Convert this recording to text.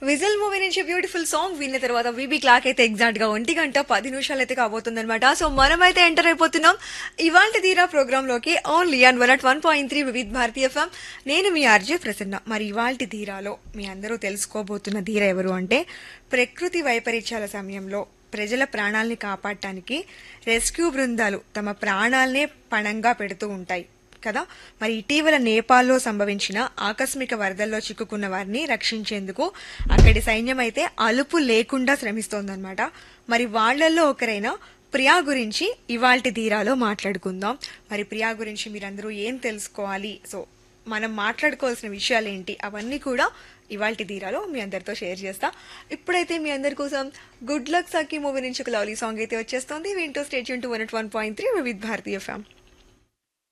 whistle movie నుంచి beautiful song విన్న తర్వాత వీబీ క్లాక్ అయితే ఎగ్జాక్ట్ గా ఒంటి గంట పది నిమిషాలు అయితే కాబోతుంది అనమాట సో మనమైతే ఎంటర్ అయిపోతున్నాం ఇవాళ తీరా ప్రోగ్రామ్ లోకి only and one at one point three Vividh Bharati FM నేను మీ ఆర్జే ప్రసన్న మరి ఇవాళ ధీరాలో మీ అందరూ తెలుసుకోబోతున్న ధీర ఎవరు అంటే ప్రకృతి వైపరీత్యాల సమయంలో ప్రజల ప్రాణాల్ని కాపాడటానికి రెస్క్యూ బృందాలు తమ ప్రాణాలనే పణంగా పెడుతూ ఉంటాయి కదా మరి ఇటీవల నేపాల్లో సంభవించిన ఆకస్మిక వరదల్లో చిక్కుకున్న వారిని రక్షించేందుకు అక్కడి సైన్యం అయితే అలుపు లేకుండా శ్రమిస్తోందన్నమాట మరి వాళ్ళల్లో ఒకరైన ప్రియా గురించి ఇవాల్టి తీరాలో మాట్లాడుకుందాం మరి ప్రియా గురించి మీరందరూ ఏం తెలుసుకోవాలి సో మనం మాట్లాడుకోవాల్సిన విషయాలు ఏంటి అవన్నీ కూడా ఇవాల్టి తీరాలో మీ అందరితో షేర్ చేస్తా ఇప్పుడైతే మీ అందరి కోసం గుడ్ లక్ సఖీ మూవీ నుంచి ఒక లవ్లీ సాంగ్ అయితే వచ్చేస్తుంది వింటూ stay tuned to one one point three with Bharati ఫ్యామ్